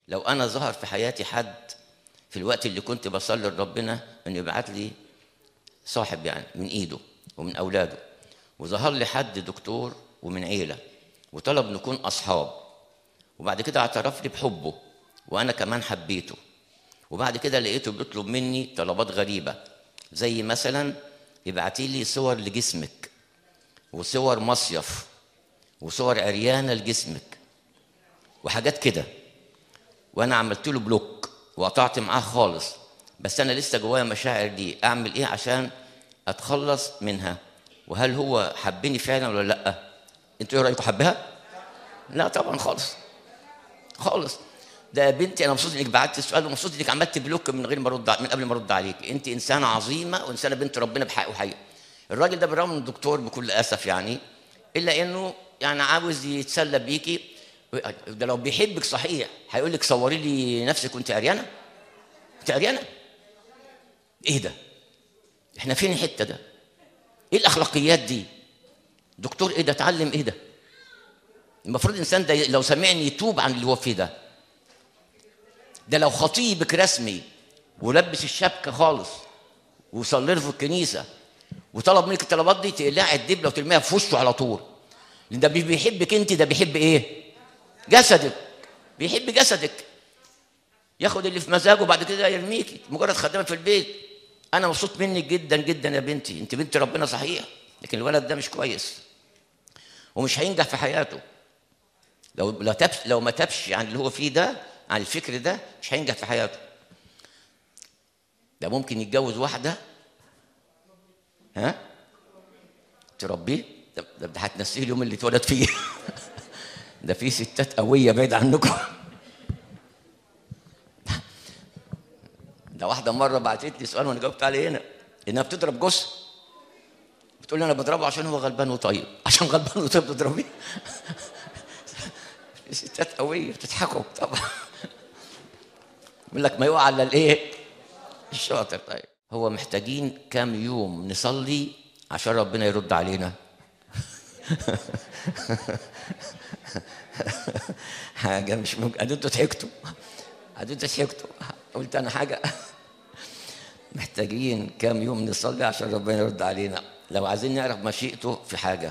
لو انا ظهر في حياتي حد في الوقت اللي كنت بصلي لربنا انه يبعت لي صاحب يعني من ايده ومن اولاده وظهر لي حد دكتور ومن عيله وطلب نكون اصحاب وبعد كده اعترف لي بحبه وانا كمان حبيته وبعد كده لقيته بيطلب مني طلبات غريبه زي مثلا ابعتي لي صور لجسمك وصور مصيف وصور عريانه لجسمك وحاجات كده وانا عملت له بلوك وقطعت معاه خالص بس انا لسه جوايا مشاعر دي اعمل ايه عشان اتخلص منها وهل هو حبني فعلا ولا لا انتوا ايه رايكم حبها لا طبعا خالص خالص ده يا بنتي انا مبسوط انك بعت السؤال ومبسوط انك عملت بلوك من غير ما ارد من قبل ما ارد عليك انت انسانه عظيمه وانسانه بنت ربنا بحق وحقيقه الراجل ده بالرغم انه دكتور بكل اسف يعني الا انه يعني عاوز يتسلى بيكي ده لو بيحبك صحيح هيقول لك صوري لي نفسك وانت عريانه انت عريانه ايه ده احنا فين الحته ده ايه الاخلاقيات دي دكتور ايه ده اتعلم ايه ده المفروض الانسان ده لو سمعني يتوب عن اللي هو فيه ده ده لو خطيبك رسمي ولبس الشبكه خالص وصلي له في الكنيسه وطلب منك الطلبات دي تقلعي الدبله وترميها في وشه على طول لان ده مش بيحبك انت ده بيحب ايه؟ جسدك بيحب جسدك ياخد اللي في مزاجه وبعد كده يرميكي مجرد خدامه في البيت انا مبسوط منك جدا جدا يا بنتي انت بنت ربنا صحيح لكن الولد ده مش كويس ومش هينجح في حياته لو لو تبش لو ما تبش عن اللي هو فيه ده عن الفكر ده مش هينجح في حياته ده ممكن يتجوز واحده ها تربيه ده, ده, ده هتنسيه اليوم اللي اتولد فيه ده في ستات قويه بعيد عنكم ده واحده مره بعتت لي سؤال وانا جاوبت عليه هنا انها بتضرب جوزها بتقول لي انا بضربه عشان هو غلبان وطيب عشان غلبان وطيب بتضربيه ستات قويه بتضحكوا طبعا يقول لك ما يقع على الايه الشاطر طيب هو محتاجين كام يوم نصلي عشان ربنا يرد علينا حاجه مش ممكن انتوا ضحكتوا انتوا ضحكتوا قلت انا حاجه محتاجين كام يوم نصلي عشان ربنا يرد علينا لو عايزين نعرف مشيئته في حاجه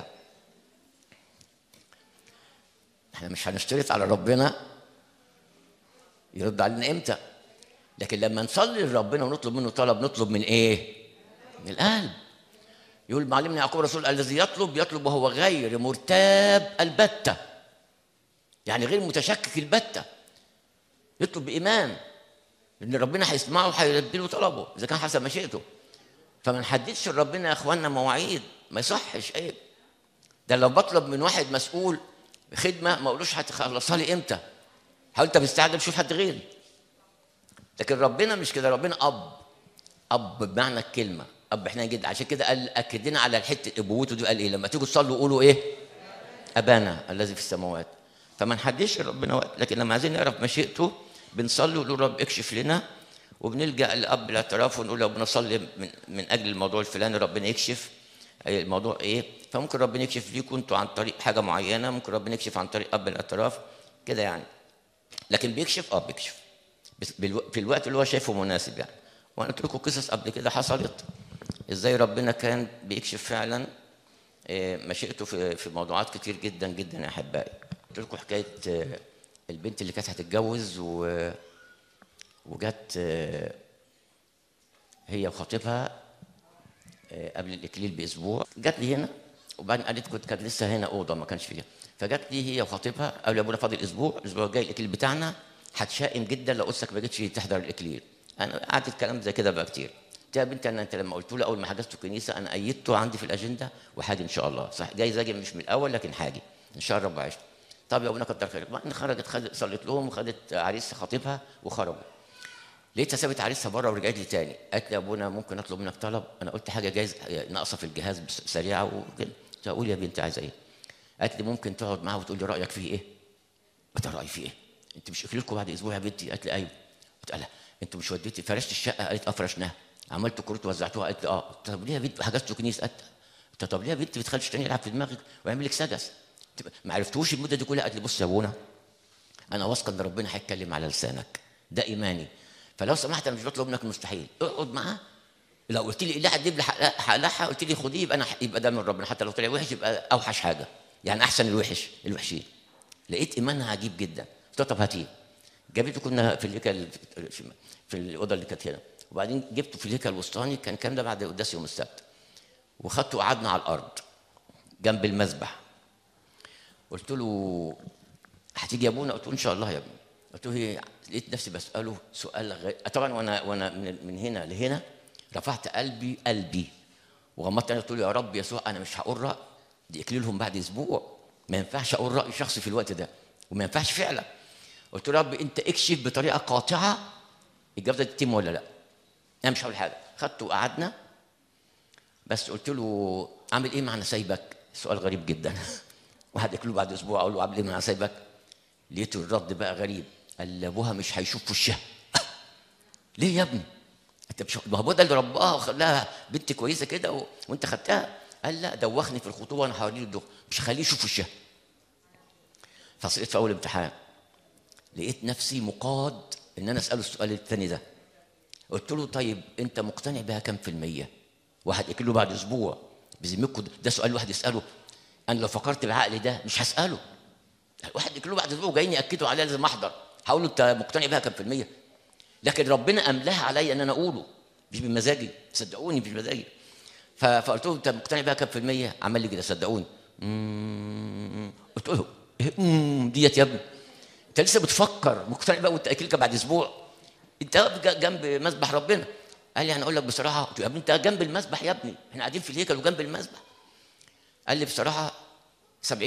احنا مش هنشترط على ربنا يرد علينا امتى لكن لما نصلي لربنا ونطلب منه طلب نطلب من ايه من القلب يقول معلمنا يعقوب الرسول الذي يطلب يطلب وهو غير مرتاب البتة يعني غير متشكك البتة يطلب بإيمان إن ربنا هيسمعه وهيلبي له طلبه إذا كان حسب مشيئته فما نحددش لربنا يا إخواننا مواعيد ما يصحش عيب ده لو بطلب من واحد مسؤول خدمة ما أقولوش هتخلصها لي إمتى حاول أنت مستعجل شوف حد غيري لكن ربنا مش كده ربنا أب أب بمعنى الكلمة اب حنين جدا عشان كده قال اكد لنا على حته ابوته دي قال ايه لما تيجوا تصلوا قولوا ايه ابانا الذي في السماوات فما نحدش ربنا وقت لكن لما عايزين نعرف مشيئته بنصلي ونقول رب اكشف لنا وبنلجا لاب الاعتراف ونقول لو بنصلي من, من اجل الموضوع الفلاني ربنا يكشف الموضوع ايه فممكن ربنا يكشف ليكم انتوا عن طريق حاجه معينه ممكن ربنا يكشف عن طريق اب الاعتراف كده يعني لكن بيكشف اه بيكشف في الوقت اللي هو شايفه مناسب يعني وانا قلت لكم قصص قبل كده حصلت ازاي ربنا كان بيكشف فعلا مشيئته في في موضوعات كتير جدا جدا يا احبائي قلت لكم حكايه البنت اللي كانت هتتجوز و وجت هي وخطيبها قبل الاكليل باسبوع جت لي هنا وبعدين قالت كنت كانت لسه هنا اوضه ما كانش فيها فجت لي هي وخطيبها قالوا يا ابونا فاضل اسبوع الاسبوع الجاي الاكليل بتاعنا هتشائم جدا لو قصتك ما جتش تحضر الاكليل انا قعدت الكلام زي كده بقى كتير قلت يا بنتي انا انت لما قلت له اول ما حجزت الكنيسه انا ايدته عندي في الاجنده وحاجه ان شاء الله صح جايز اجي مش من الاول لكن حاجه ان شاء الله رب عشت طب يا ابونا كتر خيرك بعدين خرجت خدت صليت لهم وخدت عريس خطيبها وخرجوا لقيتها سابت عريسها بره ورجعت لي تاني قالت لي يا ابونا ممكن اطلب منك طلب انا قلت حاجه جايز ناقصه في الجهاز سريعه وكده قلت اقول يا بنتي عايزه ايه قالت لي ممكن تقعد معاها وتقول لي رايك فيه ايه قلت رايي فيه ايه انت مش قلت لكم بعد اسبوع يا بنتي قالت لي ايوه قلت لها انتوا مش وديتي فرشت الشقه قالت اه فرشناها عملت كروت وزعتوها قالت لي اه طب ليه يا بنت حجزتوا كنيسه قالت طب ليه يا بنت بتخليش تاني يلعب في دماغك ويعمل لك سجس ما عرفتوش المده دي كلها قالت لي بص يا ابونا انا واثقه ان ربنا هيتكلم على لسانك ده ايماني فلو سمحت انا مش بطلب منك المستحيل اقعد معاه لو قلت لي لا هتجيب لي حلقها قلت لي خديه يبقى انا يبقى ده من ربنا حتى لو طلع وحش يبقى اوحش حاجه يعني احسن الوحش الوحشين لقيت ايمانها عجيب جدا قلت لها طب هاتيه جابته كنا في الهيكل في الاوضه اللي كانت هنا وبعدين جبته في الهيكل الوسطاني كان كام ده بعد قداس يوم السبت وخدته وقعدنا على الارض جنب المذبح قلت له هتيجي يا ابونا قلت له ان شاء الله يا ابني قلت له لقيت نفسي بساله سؤال غير طبعا وانا وانا من هنا لهنا رفعت قلبي قلبي وغمضت انا قلت له يا رب يسوع انا مش هقول راي دي اكليلهم بعد اسبوع ما ينفعش اقول راي شخصي في الوقت ده وما ينفعش فعلا قلت له يا رب انت اكشف بطريقه قاطعه الجوازه دي تتم ولا لا انا مش هقول حاجه خدته وقعدنا بس قلت له عامل ايه مع نسايبك سؤال غريب جدا واحد ياكله بعد اسبوع اقول له عامل ايه مع نسايبك لقيت الرد بقى غريب قال ابوها مش هيشوف وشها ليه يا ابني انت مش ما هو ده اللي رباها وخلاها بنت كويسه كده و... وانت خدتها قال لا دوخني في الخطوبه وانا هوريه الدخ مش هخليه يشوف وشها فسقطت في اول امتحان لقيت نفسي مقاد ان انا اساله السؤال الثاني ده قلت له طيب انت مقتنع بها كم في الميه واحد يقول له بعد اسبوع بذمتكم ده سؤال واحد يساله انا لو فكرت بعقلي ده مش هساله واحد يقول له بعد اسبوع جايين ياكدوا عليها لازم احضر هقول له انت مقتنع بها كم في الميه لكن ربنا املاها عليا ان انا اقوله مش بمزاجي صدقوني مش بمزاجي فقلت له انت مقتنع بها كم في الميه عمل لي كده صدقوني قلت له ديت يا ابني انت لسه بتفكر مقتنع بقى وانت اكلك بعد اسبوع انت جنب مذبح ربنا قال لي انا اقول لك بصراحه قلت له يا ابني انت جنب المذبح يا ابني احنا قاعدين في الهيكل وجنب المذبح قال لي بصراحه 70% 70%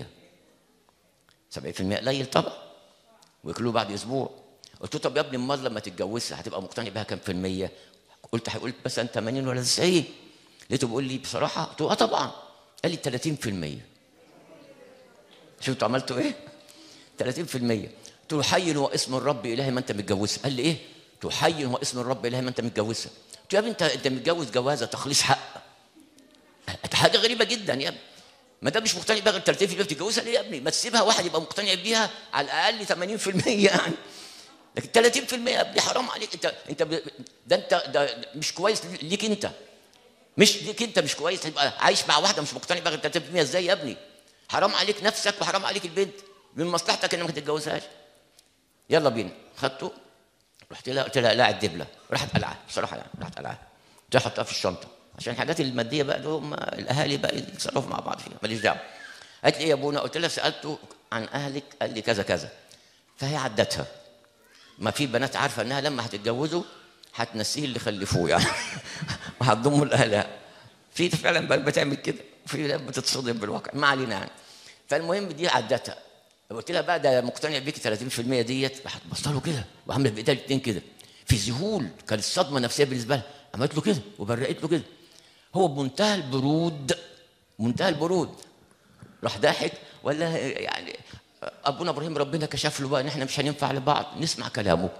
قليل طبعا وياكلوه بعد اسبوع قلت له طب يا ابني امال لما تتجوزها هتبقى مقتنع بها كام في الميه؟ قلت هيقول مثلا 80 ولا 90 لقيته بيقول لي بصراحه قلت له اه طبعا قال لي 30% شفتوا عملتوا ايه؟ 30% قلت له حي هو اسم الرب الهي ما انت متجوزها قال لي ايه؟ قلت له حي هو اسم الرب الهي ما انت متجوزها قلت له يا ابني انت انت متجوز جوازه تخليص حق حاجه غريبه جدا يا ابني ما دام مش مقتنع بيها غير 30% بتتجوزها ليه يا ابني؟ ما تسيبها واحد يبقى مقتنع بيها على الاقل 80% يعني لكن 30% يا ابني حرام عليك انت انت ده انت ده مش كويس ليك انت مش ليك انت مش كويس تبقى عايش مع واحده مش مقتنع بيها غير 30% ازاي يا ابني؟ حرام عليك نفسك وحرام عليك البنت من مصلحتك انك ما تتجوزهاش يلا بينا خدته رحت لها قلت لها لا الدبله راحت قلعه بصراحه يعني راحت قلعه قلت لها حطها في الشنطه عشان الحاجات الماديه بقى هم الاهالي بقى يتصرفوا مع بعض فيها ماليش دعوه قالت لي ايه يا ابونا قلت لها سالته عن اهلك قال لي كذا كذا فهي عدتها ما في بنات عارفه انها لما هتتجوزوا هتنسيه اللي خلفوه يعني وهتضموا لاهلها في فعلا بتعمل كده وفي بتتصدم بالواقع ما علينا يعني فالمهم دي عدتها قلت لها بقى ده مقتنع بيك 30% ديت راحت بصت له كده وعملت بايديها الاثنين كده في ذهول كانت صدمه نفسيه بالنسبه لها عملت له كده وبرقت له كده هو بمنتهى البرود منتهى البرود راح ضاحك ولا يعني ابونا ابراهيم ربنا كشف له بقى ان احنا مش هننفع لبعض نسمع كلامه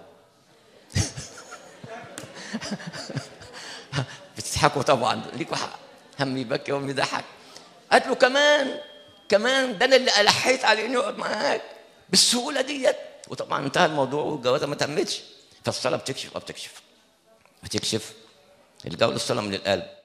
بتضحكوا طبعا ليكوا حق هم يبكي وهم يضحك قالت له كمان كمان ده انا اللي الحيت على اني اقعد معاك بالسهوله ديت وطبعا انتهى الموضوع والجوازه ما تمتش فالصلاه بتكشف اه بتكشف بتكشف الجوله الصلاه من القلب